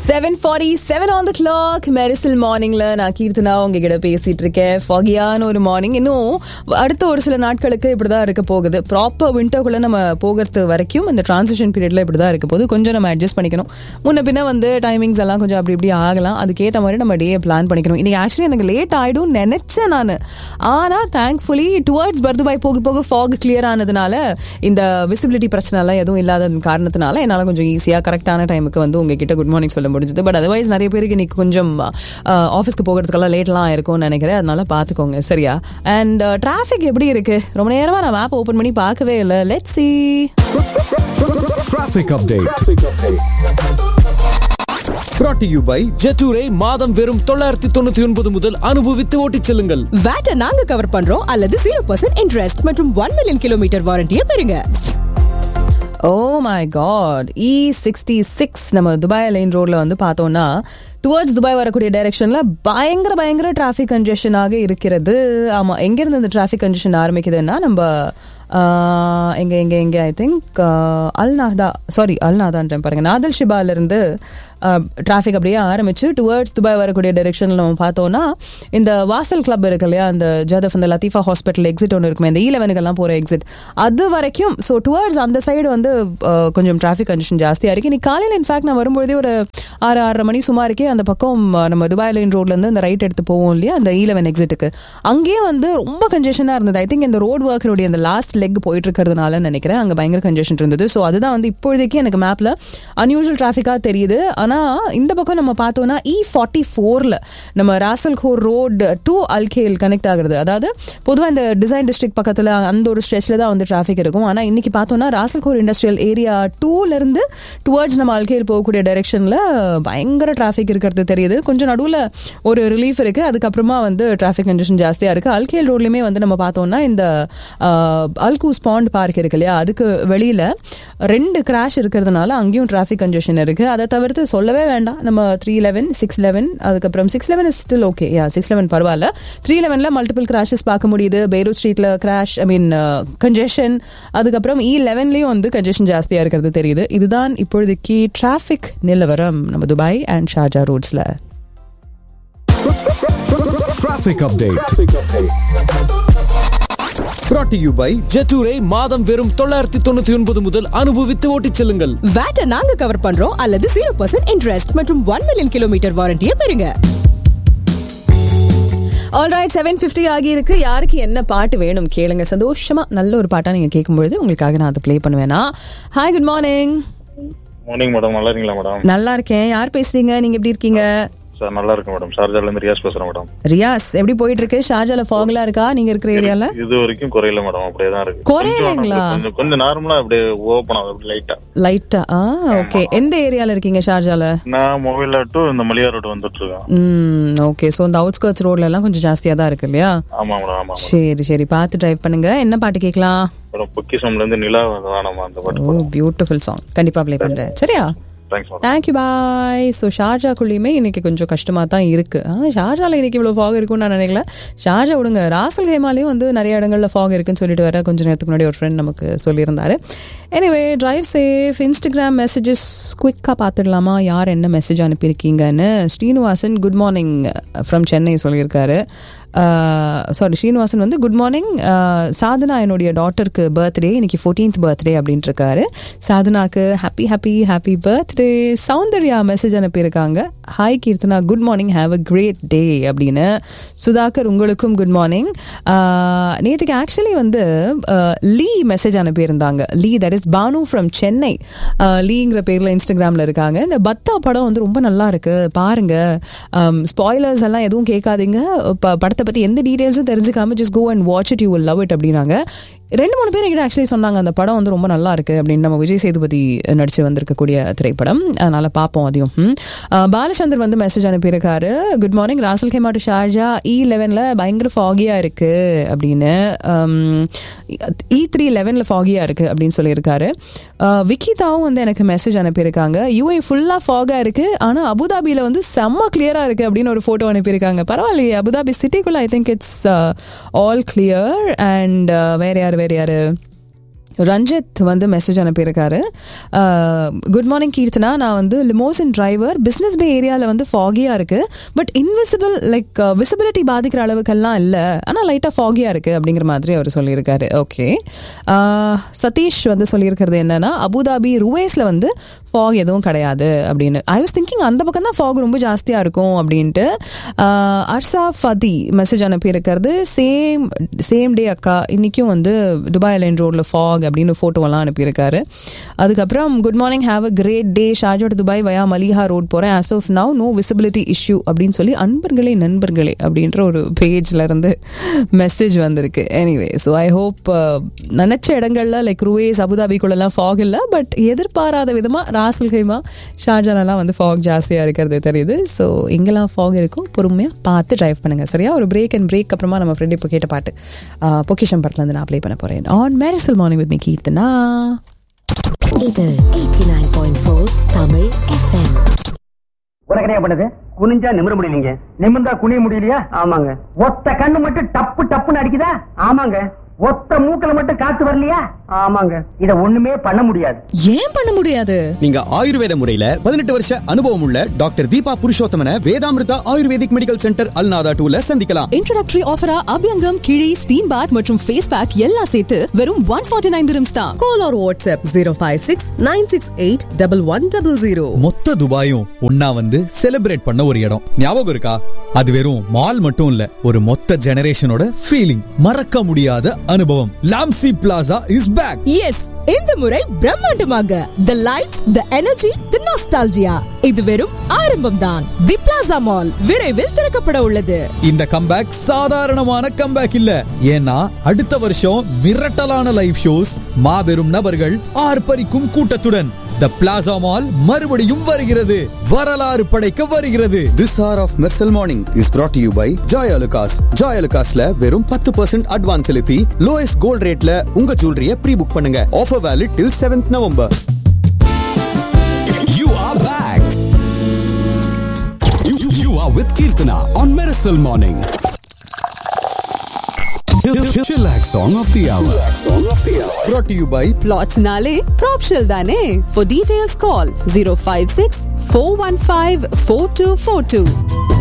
Seven forty seven on the clock மெரிசல் மார்னிங்ல நான் கீர்த்தனா உங்ககிட்ட பேசிட்டு இருக்கேன் ஃபாகியான ஒரு மார்னிங் இன்னும் அடுத்த ஒரு சில நாட்களுக்கு இப்படிதான் இருக்க போகுது ப்ராப்பர் விண்டர்க்குள்ள நம்ம போகிறது வரைக்கும் இந்த டிரான்சிஷன் பீரியட்ல இப்படிதான் இருக்க போகுது கொஞ்சம் நம்ம அட்ஜஸ்ட் பண்ணிக்கணும் முன்ன பின்ன வந்து டைமிங்ஸ் எல்லாம் கொஞ்சம் அப்படி இப்படி ஆகலாம் அதுக்கேற்ற மாதிரி நம்ம டே பிளான் பண்ணிக்கணும் இன்னைக்கு ஆக்சுவலி எனக்கு லேட் ஆயிடும் நினைச்சேன் நான் ஆனா தேங்க்ஃபுல்லி டுவர்ட்ஸ் பர்துபாய் போக போக ஃபாக் கிளியர் ஆனதுனால இந்த விசிபிலிட்டி பிரச்சனை எல்லாம் எதுவும் இல்லாத காரணத்தினால என்னால் கொஞ்சம் ஈஸியாக கரெக்டான டைமுக்கு வந்து உங்ககிட்ட குட் மார்னிங் சொல்ல முடிஞ்சது பட் அதர்வைஸ் நிறைய பேருக்கு இன்னைக்கு கொஞ்சம் ஆஃபீஸ்க்கு போகிறதுக்கெல்லாம் லேட்லாம் இருக்கும்னு நினைக்கிறேன் அதனால பார்த்துக்கோங்க சரியா அண்ட் டிராஃபிக் எப்படி இருக்கு ரொம்ப நேரமாக நான் மேப் ஓப்பன் பண்ணி பார்க்கவே இல்லை let see Traffic update. Brought to you by ஜெட்டூரை மாதம் வெறும் தொள்ளாயிரத்தி தொண்ணூத்தி ஒன்பது முதல் அனுபவித்து ஓட்டிச் செல்லுங்கள் வேட்டை நாங்க கவர் பண்றோம் அல்லது ஜீரோ பர்சன்ட் இன்ட்ரெஸ்ட் மற்றும் ஒன் மில்லியன் கிலோமீட்டர் வாரண்டியை பெறுங்க oh my God E sixty six நம்ம துபாய் லைன் ரோட்ல வந்து பார்த்தோம்னா டுவர்ட்ஸ் துபாய் வரக்கூடிய டைரக்ஷன்ல பயங்கர பயங்கர டிராஃபிக் கன்ஜெஷனாக இருக்கிறது ஆமா எங்கிருந்து இந்த டிராஃபிக் கன்ஜெஷன் ஆரம்பிக்குதுன்னா நம்ம ஆஹ், எங்க எங்க எங்க ஐ திங்க் அல்நாதா சாரி அல்நாதான்றேன் பாருங்க நாதல் ஷிபால இருந்து டிராஃபிக் அப்படியே ஆரம்பிச்சு டுவர்ட்ஸ் துபாய் வரக்கூடிய டைரெக்ஷன்ல நம்ம பார்த்தோம்னா இந்த வாசல் கிளப் இருக்கு இல்லையா அந்த ஜாதப் இந்த லத்தீஃபா ஹாஸ்பிட்டல் எக்ஸிட் ஒன்று இருக்குமே இந்த ஈலவனுக்கெல்லாம் போகிற எக்ஸிட் அது வரைக்கும் ஸோ டுவர்ட்ஸ் அந்த சைடு வந்து அஹ், கொஞ்சம் டிராஃபிக் கண்டிஷன் ஜாஸ்தியாக இருக்கு இன்னைக்கு காலையில் இன்ஃபேக்ட் நான் வரும்பொழுதே ஒரு ஆறு ஆறரை மணி சுமாருக்கே அந்த பக்கம் அஹ், நம்ம துபாய் லைன் ரோட்லேருந்து அந்த ரைட் எடுத்து போவோம் இல்லையா அந்த ஈலவன் எக்ஸிட்டுக்கு அங்கேயே வந்து ரொம்ப கன்ஜெஷனாக இருந்தது ஐ திங்க் இந்த ரோட் ஒர்க்கருடைய அந்த லாஸ்ட் லெக் போயிட்டு இருக்கிறதுனால நினைக்கிறேன் அங்கே பயங்கர கன்ஜெஷன் இருந்தது ஸோ அதுதான் வந்து இப்போதைக்கு எனக்கு மேப்பில் அன்யூஷுவல் டிராஃபிக்காக தெரியுது ஆனால் இந்த பக்கம் நம்ம பார்த்தோம்னா இ ஃபார்ட்டி ஃபோரில் நம்ம Ras Al Khor road to Al Khail connect ஆகுறது அதாவது பொதுவாக இந்த டிசைன் டிஸ்ட்ரிக்ட் பக்கத்தில் அந்த ஒரு ஸ்ட்ரெச்சில் தான் வந்து டிராஃபிக் இருக்கும் ஆனால் இன்னைக்கு பார்த்தோம்னா ராசல்கோர் இண்டஸ்ட்ரியல் ஏரியா டூலேருந்து டுவர்ட்ஸ் நம்ம அல்கேல் போகக்கூடிய டைரெக்ஷனில் பயங்கர டிராஃபிக் இருக்கிறது தெரியுது கொஞ்சம் நடுவில் ஒரு ரிலீஃப் இருக்குது அதுக்கப்புறமா வந்து டிராஃபிக் கண்டிஷன் ஜாஸ்தியாக இருக்குது அல்கேல் ரோட்லையுமே வந்து நம்ம பார்த்தோம்னா இந்த அல்கூஸ் பாண்ட் பார்க் இருக்கு இல்லையா அதுக்கு வெளியில் ரெண்டு கிராஷ் இருக்கிறதுனால அங்கேயும் டிராஃபிக் கன்ஜெஷன் இருக்குது அதை தவிர்த்து சொல்லவே வேண்டாம் நம்ம த்ரீ லெவன் சிக்ஸ் லெவன் அதுக்கப்புறம் six eleven is still okay yeah six eleven பரவாயில்ல த்ரீ லெவனில் மல்டிபிள் கிராஷஸ் பார்க்க முடியுது பெய்ரூட் ஸ்ட்ரீட்டில் கிராஷ் ஐ மீன் கன்ஜெஷன் அதுக்கப்புறம் இ லெவன்லேயும் வந்து கன்ஜெஷன் ஜாஸ்தியாக இருக்கிறது தெரியுது இதுதான் இப்பொழுதைக்கு டிராஃபிக் நிலவரம் நம்ம துபாய் அண்ட் ஷார்ஜா ரோட்ஸில் Traffic update. Brought to you by ஜெட்டூரை மாதம் வெறும் தொள்ளாயிரத்தி தொண்ணூத்தி ஒன்பது முதல் அனுபவித்து ஓட்டிச் செல்லுங்கள் வேட்டை நாங்க கவர் பண்றோம் அல்லது ஜீரோ பர்சன்ட் இன்ட்ரெஸ்ட் மற்றும் ஒன் மில்லியன் கிலோமீட்டர் வாரண்டியை பெறுங்க ஆல்ரைட் செவன் ஃபிஃப்டி ஆகி இருக்கு யாருக்கு என்ன பாட்டு வேணும் கேளுங்க சந்தோஷமா நல்ல ஒரு பாட்டா நீங்க கேட்கும்பொழுது உங்களுக்காக நான் அதை ப்ளே பண்ணுவேனா hi good morning morning madam நல்லா இருக்கீங்களா மேடம் நல்லா இருக்கேன் யார் பேசுறீங்க நீங்க எப்படி இருக்கீங்க சார் நல்லா இருக்கு மேடம் ஷார்ஜால இருந்து ரியாஸ் பேசுறேன் மேடம் ரியாஸ் எப்படி போயிட்டு இருக்கு ஷார்ஜால ஃபாக்லாம் இருக்கா நீங்க இருக்கிற ஏரியால இது வரைக்கும் குறையல மேடம் அப்படியே தான் இருக்கு குறையலைங்களா? கொஞ்சம் கொஞ்சம் கொஞ்சம் நார்மலா அப்படியே ஓப்பன் ஆகுது லைட்டா லைட்டா ஆ ஓகே எந்த ஏரியால இருக்கீங்க ஷார்ஜால நான் மொபைல் டு இந்த மலியா ரோடு வந்துட்டு இருக்கேன் ம் ஓகே ஸோ இந்த அவுட்ஸ்கர்ட்ஸ் ரோட்ல எல்லாம் கொஞ்சம் ஜாஸ்தியா தான் இருக்கு இல்லையா ஆமா மேடம் ஆமா மேடம் சரி சரி பார்த்து டிரைவ் பண்ணுங்க என்ன பாட்டு கேட்கலாம் மேடம் பொக்கிசம்ல இருந்து நிலா வேணாமா அந்த பாட்டு ஓ பியூட்டிஃபுல் சாங் கண்டிப்பா ப்ளே பண்றேன் சரியா thanks madam thank you bye so ஷார்ஜாக்குள்ளேயுமே இன்னைக்கு கொஞ்சம் கஷ்டமாக தான் இருக்கு ஆ ஷார்ஜாவில் இன்னைக்கு இவ்வளோ ஃபாக் இருக்கும்னு நான் நினைக்கல ஷார்ஜா விடுங்க ராசல் ஹேமாலையும் வந்து நிறைய இடங்களில் ஃபாக் இருக்குன்னு சொல்லிட்டு வர கொஞ்சம் நேரத்துக்கு முன்னாடி ஒரு ஃப்ரெண்ட் நமக்கு சொல்லியிருந்தாரு anyway drive safe Instagram messages குயிக்காக பார்த்துடலாமா யார் என்ன மெசேஜ் அனுப்பியிருக்கீங்கன்னு Srinivasan good morning from Chennai சொல்லியிருக்காரு சாரி ஸ்ரீனிவாசன் வந்து குட் மார்னிங் சாதனா என்னுடைய டாட்டருக்கு பர்த்டே இன்னைக்கு ஃபோர்டீன்த் பர்த்டே அப்படின்ட்டு இருக்காரு சாதனாக்கு happy happy happy birthday Soundarya message அனுப்பியிருக்காங்க hi Keerthana good morning have a great day அப்படின்னு சுதாகர் உங்களுக்கும் குட் மார்னிங் நேற்றுக்கு ஆக்சுவலி வந்து ஆஹ், லீ மெசேஜ் அனுப்பியிருந்தாங்க Lee that is Banu from Chennai ஆஹ், லீங்கிற பேரில் இன்ஸ்டாகிராமில் இருக்காங்க இந்த பத்தா படம் வந்து ரொம்ப நல்லா இருக்கு பாருங்க ஸ்பாய்லர்ஸ் எல்லாம் எதுவும் கேட்காதீங்க ப- படத்தை பற்றி எந்த டீட்டெயில்ஸும் தெரிஞ்சுக்காம just go and watch it you will love it அப்படின்னாங்க ரெண்டு மூணு பேர் எங்கிட்ட ஆக்சுவலி சொன்னாங்க அந்த படம் வந்து ரொம்ப நல்லா இருக்கு அப்படின்னு நம்ம விஜய் சேதுபதி நடிச்சு வந்திருக்கக்கூடிய திரைப்படம் அதனால பார்ப்போம் அதையும் ம். அஹ் பாலச்சந்தர் வந்து மெசேஜ் அனுப்பியிருக்காரு குட் மார்னிங் ராசல் கேமா டு ஷார்ஜா இ லெவனில் பயங்கர ஃபாகியா இருக்கு அப்படின்னு இ த்ரீ லெவனில் ஃபாகியா இருக்கு அப்படின்னு சொல்லியிருக்காரு அஹ் விக்கிதாவும் வந்து எனக்கு மெசேஜ் அனுப்பியிருக்காங்க யூஏ ஃபுல்லாக ஃபாகாக இருக்கு ஆனால் அபுதாபியில் வந்து செம்ம கிளியரா இருக்கு அப்படின்னு ஒரு ஃபோட்டோ அனுப்பியிருக்காங்க பரவாயில்லையே அபுதாபி சிட்டிக்குள்ள I think it's all clear and வேற யார் வேற யாரு ரஞ்சித் வந்து மெசேஜ் அனுப்பியிருக்காரு குட் மார்னிங் கீர்த்தனா நான் வந்து லிமோசன் டிரைவர் பிஸ்னஸ் பே ஏரியாவில் வந்து ஃபாகியாக இருக்குது பட் இன்விசிபிள் லைக் விசிபிலிட்டி பாதிக்கிற அளவுக்கெல்லாம் இல்லை ஆனால் லைட்டாக ஃபாகியாக இருக்குது அப்படிங்கிற மாதிரி அவர் சொல்லியிருக்காரு ஓகே சதீஷ் வந்து சொல்லியிருக்கிறது என்னன்னா அபுதாபி ருவேஸில் வந்து ஃபாக் எதுவும் கிடையாது அப்படின்னு ஐ வாஸ் திங்கிங் அந்த பக்கம் தான் ஃபாக் ரொம்ப ஜாஸ்தியாக இருக்கும் அப்படின்ட்டு ஆஹ் அர்ஷா ஃபதி மெசேஜ் அனுப்பியிருக்கிறது சேம் சேம் டே அக்கா இன்றைக்கும் வந்து துபாய் லைன் ரோடில் ஃபாக் அப்படின்னு ஃபோட்டோவெல்லாம் அனுப்பியிருக்காரு அதுக்கப்புறம் good morning have a great day Sharjah to Dubai via Maliha road போகிறேன் as of now no visibility issue அப்படின்னு சொல்லி அன்பர்களே நண்பர்களே அப்படின்ற ஒரு பேஜ்ல இருந்து மெசேஜ் வந்திருக்கு எனிவே ஸோ ஐ ஹோப் நினச்ச இடங்கள்ல லைக் ரூவேஸ் அபுதாபிக்குள்ளெல்லாம் ஃபாக் இல்லை பட் எதிர்பாராத விதமாக ராசல் கைமா ஷார்ஜாலெல்லாம் வந்து ஃபாக் ஜாஸ்தியாக இருக்கிறது தெரியுது ஸோ எங்கெல்லாம் ஃபாக் இருக்கும் பொறுமையாக பார்த்து டிரைவ் பண்ணுங்க சரியா ஒரு பிரேக் அண்ட் பிரேக் அப்புறமா நம்ம ஃப்ரெண்ட் இப்போ கேட்ட பாட்டு ஆஹ், பொக்கிஷம் படத்துலேருந்து நான் ப்ளே பண்ண போகிறேன் on Mersal morning with me Keerthana இது 89.4 தமிழ் எஃப்எம் உனக்கு என்ன பண்ணுது குனிஞ்சா நிமிர முடியலீங்க நிமிர்ந்தா குனிய முடியலையா ஆமாங்க ஒத்த கண்ணு மட்டும் டப்பு டப்புன்னு அடிக்குதா ஆமாங்க ஒத்த மூக்கல மட்டும் காத்து வரலையா ஆமாங்க இத ஒண்ணுமே பண்ண முடியாது ஏன் பண்ண முடியாது நீங்க ஆயுர்வேத முறையில பதினெட்டு வருஷ அனுபவம் உள்ள doctor Deepa Purushothaman Vedamrutha ayurvedic medical centre Al Nahda டூல சந்திக்கலாம் இன்ட்ரோடக்டரி ஆஃபரா அபியங்கம் கிழி ஸ்டீம் பாத் மற்றும் ஃபேஸ் பேக் எல்லாம் சேர்த்து வெறும் ஒன் ஃபார்ட்டி நைன் திரம்ஸ் தான் call or WhatsApp zero five six nine six eight double one double zero மொத்த துபாயும் ஒன்னா வந்து செலிப்ரேட் பண்ண ஒரு இடம் ஞாபகம் இருக்கா அது வெறும் மால் மட்டும் இல்ல ஒரு மொத்த ஜெனரேஷனோட ஃபீலிங் மறக்க முடியாத அனுபவம் லாம்சி பிளாசா இஸ் பேக் எஸ் இந்த முறை பிரம்மாண்டமாக the lights the energy the nostalgia இது வெறும் ஆரம்பம் தான் தி பிளாசா மால் விரைவில் திறக்கப்பட உள்ளது இந்த கம்பேக் சாதாரணமான கம்பேக் இல்ல ஏன்னா அடுத்த வருஷம் மிரட்டலான லைவ் ஷோஸ் மாபெரும் நபர்கள் ஆர்ப்பரிக்கும் கூட்டத்துடன் த பிளாசா மால் மறுபடியும் வருகிறது வரலாறு படைக்க வருகிறது this hour of Mersal morning is brought to you by Joy Alukkas ஜாய் அலுகாஸ்ல வெறும் பத்து பர்சன்ட் அட்வான்ஸ் செலுத்தி லோயஸ்ட் கோல்ட் ரேட்ல உங்க ஜுவல்லரிய ப்ரீ புக் பண்ணுங்க offer valid till seventh November You are back. You, you- you are with Kirtana on Miracle Morning. Chillax song of the hour. Song of the hour. brought to you by பிளாட்ஸ்னாலே ப்ராப்ஷல் தானே for details call zero five six four one five four two four two